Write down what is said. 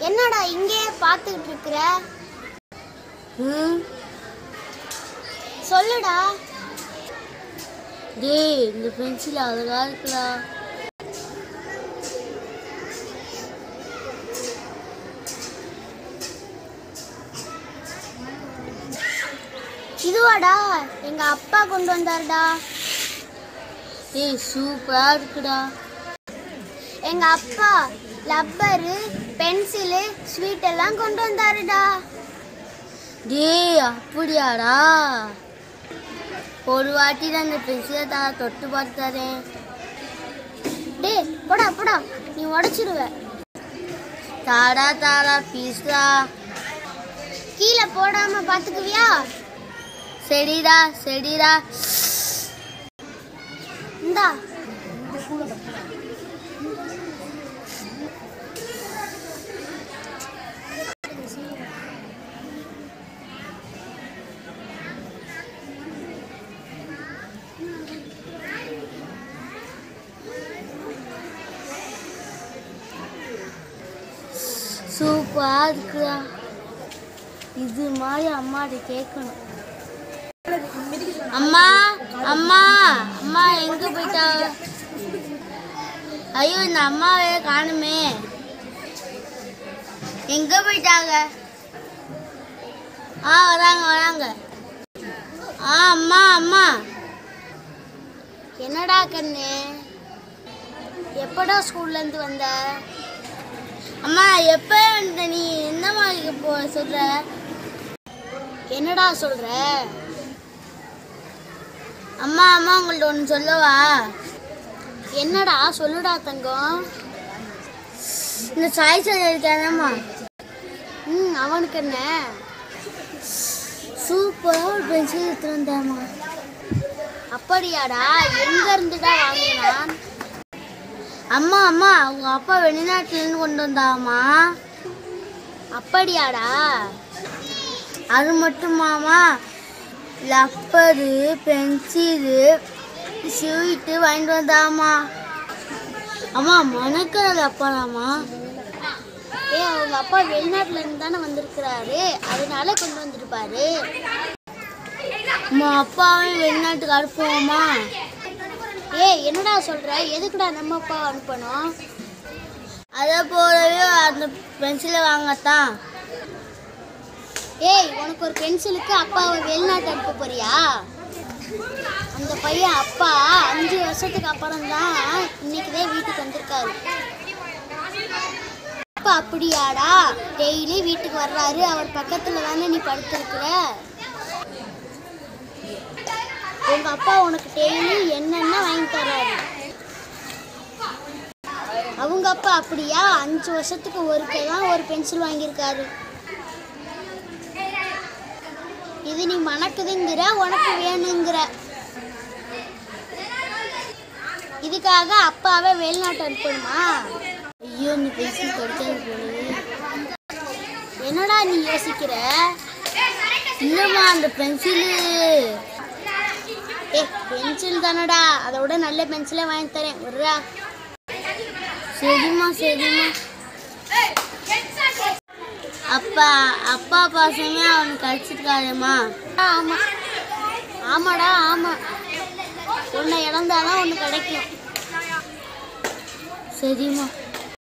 என்னடா இங்கே பார்த்துக்கிட்டு இருக்கிற ம் சொல்லுடா டேய் இந்த பென்சில் அழகா இருக்குடா இதுவாடா எங்க அப்பா கொண்டு வந்தாருடா டேய் சூப்பரா இருக்குடா எங்க அப்பா லப்பரு பென்சிலு ஸ்வீட் எல்லாம் கொண்டு வந்தாருடா டேய் அப்படியாடா ஒரு வாட்டி தான் இந்த பென்சிலை தான் தொட்டு பார்த்து தரேன் டேய் போடா போடா நீ உடைச்சிடுவ தாடா தாடா பீஸ்டா கீழே போடாம பாத்துக்குவியா சரிடா சரிடா இந்தா சூப்பரா இருக்குடா இது மாதிரி அம்மாட்ட கேட்கணும் அம்மா அம்மா அம்மா எங்க போயிட்டாங்க ஐயோ இந்த அம்மாவே காணுமே எங்க போயிட்டாங்க ஆ வராங்க வராங்க ஆ அம்மா அம்மா என்னடா கண்ணு எப்படா ஸ்கூல்ல இருந்து வந்த அம்மா எப்ப வந்த நீ என்ன மாதிரி போ சொல்ற என்னடா சொல்ற அம்மா அம்மா உங்கள்ட்ட ஒன்று சொல்லவா என்னடா சொல்லுடா தங்கம் இந்த சாய் சார் இருக்கானம்மா ம் அவனுக்கு என்ன சூப்பராக ஒரு பென்சில் எடுத்துட்டு வந்தாம்மா அப்படியாடா எங்க இருந்துடா வாங்கினான் அம்மா அம்மா அவங்க அப்பா வெளிநாட்டுலேருந்து கொண்டு வந்தாம்மா அப்படியாடா அது மட்டுமாமா லப்பரு பென்சிலு ஸ்வீட்டு வாங்கிட்டு வந்தாம்மா அம்மா மணக்கிற லப்பராம்மா ஏ அவங்க அப்பா வெளிநாட்டுல இருந்து தானே வந்திருக்கிறாரு அதனால கொண்டு வந்திருப்பாரு அம்மா அப்பாவையும் வெளிநாட்டுக்கு அனுப்புவோமா ஏய் என்னடா சொல்ற எதுக்குடா நம்ம அப்பா அனுப்பணும் அதை போலவே அந்த பென்சிலை வாங்கத்தான் ஏய் உனக்கு ஒரு பென்சிலுக்கு அப்பாவை வெளிநாட்டு அனுப்ப போறியா அந்த பையன் அப்பா அஞ்சு வருஷத்துக்கு அப்புறம் தான் இன்னைக்குதான் வீட்டுக்கு வந்திருக்காரு அப்பா அப்படியாடா டெய்லி வீட்டுக்கு வர்றாரு அவர் பக்கத்துல தானே நீ படுத்திருக்கிற உங்க அப்பா உனக்கு டெய்லி என்னென்ன வாங்கி தர்றாரு அவங்க அப்பா அப்படியா அஞ்சு வருஷத்துக்கு ஒருக்க தான் ஒரு பென்சில் வாங்கியிருக்காரு இது நீ மணக்குதுங்கிற உனக்கு வேணுங்கிற இதுக்காக அப்பாவை வெளிநாட்டு அனுப்பணுமா ஐயோ இந்த பென்சில் கிடைக்காது போலயே என்னடா நீ யோசிக்கிற இல்லைம்மா அந்த பென்சிலு ஏ பென்சில் தானடா அதை விட நல்ல பென்சிலே வாங்கி தரேன் விட்றா சரிம்மா சரிம்மா அப்பா அப்பா பாசமே அவனுக்கு அடிச்சிருக்காருமா ஆமா ஆமாடா ஆமா ஒன்றை இழந்தாதான் ஒன்று கிடைக்கும் சரிம்மா